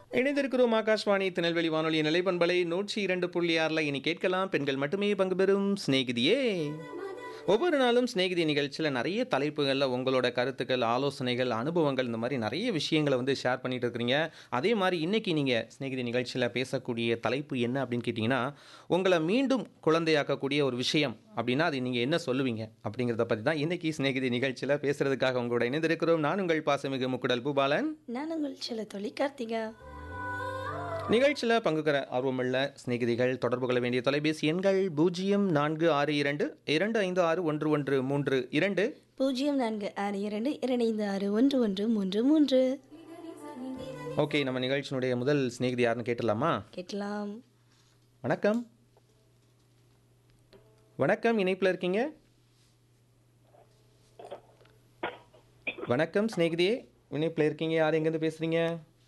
இணைந்திருக்கிறோம் ஆகாஷ்வாணி திருநெல்வேலி வானொலி நிலைப்பண்பலை நூற்றி இரண்டு புள்ளி ஆறில் இனி கேட்கலாம் பெண்கள் மட்டுமே பங்கு பெறும் சிநேகிதியே ஒவ்வொரு நாளும் சிநேகிதி நிகழ்ச்சியில் நிறைய தலைப்புகளில் உங்களோட கருத்துக்கள் ஆலோசனைகள் அனுபவங்கள் இந்த மாதிரி நிறைய விஷயங்களை வந்து ஷேர் பண்ணிட்டு இருக்கிறீங்க அதே மாதிரி இன்னைக்கு நீங்கள் சிநேகிதி நிகழ்ச்சியில் பேசக்கூடிய தலைப்பு என்ன அப்படின்னு கேட்டிங்கன்னா உங்களை மீண்டும் குழந்தையாக்கக்கூடிய ஒரு விஷயம் அப்படின்னா அது நீங்கள் என்ன சொல்லுவீங்க அப்படிங்கிறத பற்றி தான் இன்னைக்கு சிநேகிதி நிகழ்ச்சியில் பேசுறதுக்காக உங்களோட இணைந்திருக்கிறோம் நான் உங்கள் பாசமிகு முக்குடல் பூபாலன் நான் உங்கள் சில தொழில் கார்த்திகா நிகழ்ச்சியில் பங்குகிற ஆர்வமுள்ள சிநேகிதிகள் தொடர்பு கொள்ள வேண்டிய தொலைபேசி எண்கள் பூஜ்ஜியம் நான்கு ஆறு இரண்டு இரண்டு ஐந்து ஆறு ஒன்று ஒன்று மூன்று இரண்டு பூஜ்ஜியம் நான்கு ஆறு இரண்டு இரண்டு ஆறு ஒன்று ஒன்று மூன்று மூன்று ஓகே நம்ம நிகழ்ச்சியினுடைய முதல் சிநேகிதி யாருன்னு கேட்டுடலாமா கேட்கலாம் வணக்கம் வணக்கம் இணைப்பில் இருக்கீங்க வணக்கம் சிநேகிதியே இணைப்பில் இருக்கீங்க யார் எங்கேருந்து பேசுகிறீங்க